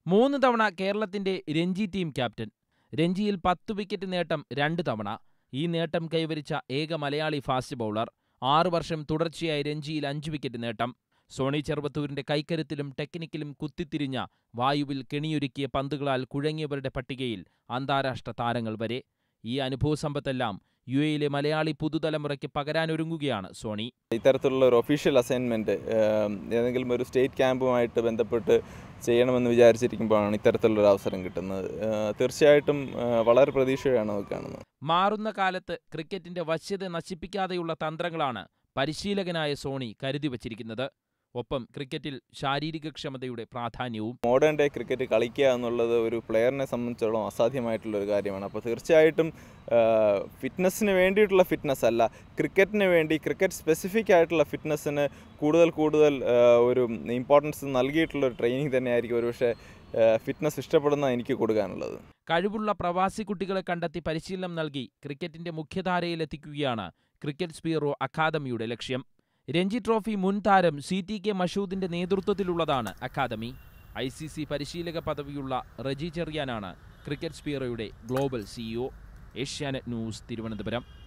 മൂന്ന് തവണ കേരളത്തിന്റെ രഞ്ജി ടീം ക്യാപ്റ്റൻ രഞ്ജിയിൽ പത്ത് വിക്കറ്റ് നേട്ടം രണ്ട് തവണ ഈ നേട്ടം കൈവരിച്ച ഏക മലയാളി ഫാസ്റ്റ് ബൗളർ ആറു വർഷം തുടർച്ചയായി രഞ്ജിയിൽ അഞ്ച് വിക്കറ്റ് നേട്ടം സോണി ചെറുവത്തൂരിന്റെ കൈക്കരുത്തിലും ടെക്നിക്കിലും കുത്തിത്തിരിഞ്ഞ വായുവിൽ കെണിയൊരുക്കിയ പന്തുകളാൽ കുഴങ്ങിയവരുടെ പട്ടികയിൽ അന്താരാഷ്ട്ര താരങ്ങൾ വരെ ഈ അനുഭവസമ്പത്തെല്ലാം യു എയിലെ മലയാളി പുതുതലമുറയ്ക്ക് പകരാനൊരുങ്ങുകയാണ് സോണി ഇത്തരത്തിലുള്ള ഒരു ഒഫീഷ്യൽ അസൈൻമെൻറ്റ് ഏതെങ്കിലും ഒരു സ്റ്റേറ്റ് ക്യാമ്പുമായിട്ട് ബന്ധപ്പെട്ട് ചെയ്യണമെന്ന് വിചാരിച്ചിരിക്കുമ്പോഴാണ് ഇത്തരത്തിലുള്ളൊരു അവസരം കിട്ടുന്നത് ഏഹ് തീർച്ചയായിട്ടും ഏഹ് വളരെ പ്രതീക്ഷയാണ് നമുക്ക് കാണുന്നത് മാറുന്ന കാലത്ത് ക്രിക്കറ്റിന്റെ വശ്യത നശിപ്പിക്കാതെയുള്ള തന്ത്രങ്ങളാണ് പരിശീലകനായ സോണി കരുതി വച്ചിരിക്കുന്നത് ഒപ്പം ക്രിക്കറ്റിൽ ശാരീരികക്ഷമതയുടെ പ്രാധാന്യവും മോഡേൺ ഡേ ക്രിക്കറ്റ് കളിക്കുക എന്നുള്ളത് ഒരു പ്ലെയറിനെ സംബന്ധിച്ചിടത്തോളം അസാധ്യമായിട്ടുള്ള ഒരു കാര്യമാണ് അപ്പോൾ തീർച്ചയായിട്ടും ഫിറ്റ്നസ്സിന് വേണ്ടിയിട്ടുള്ള ഫിറ്റ്നസ് അല്ല ക്രിക്കറ്റിന് വേണ്ടി ക്രിക്കറ്റ് സ്പെസിഫിക് ആയിട്ടുള്ള ഫിറ്റ്നസ്സിന് കൂടുതൽ കൂടുതൽ ആ, ഒരു ഇമ്പോർട്ടൻസ് നൽകിയിട്ടുള്ള ഒരു ട്രെയിനിങ് തന്നെയായിരിക്കും ഒരുപക്ഷെ ഫിറ്റ്നസ് ഇഷ്ടപ്പെടുന്ന എനിക്ക് കൊടുക്കാനുള്ളത് കഴിവുള്ള പ്രവാസി കുട്ടികളെ കണ്ടെത്തി പരിശീലനം നൽകി ക്രിക്കറ്റിന്റെ മുഖ്യധാരയിലെത്തിക്കുകയാണ് ക്രിക്കറ്റ് സ്പീറോ അക്കാദമിയുടെ ലക്ഷ്യം രഞ്ജി ട്രോഫി മുൻ താരം സി ടി കെ മഷൂദിന്റെ നേതൃത്വത്തിലുള്ളതാണ് അക്കാദമി ഐ സി സി പരിശീലക പദവിയുള്ള റജി ചെറിയാനാണ് ക്രിക്കറ്റ് സ്പീറോയുടെ global CEO Asianet news Thiruvananthapuram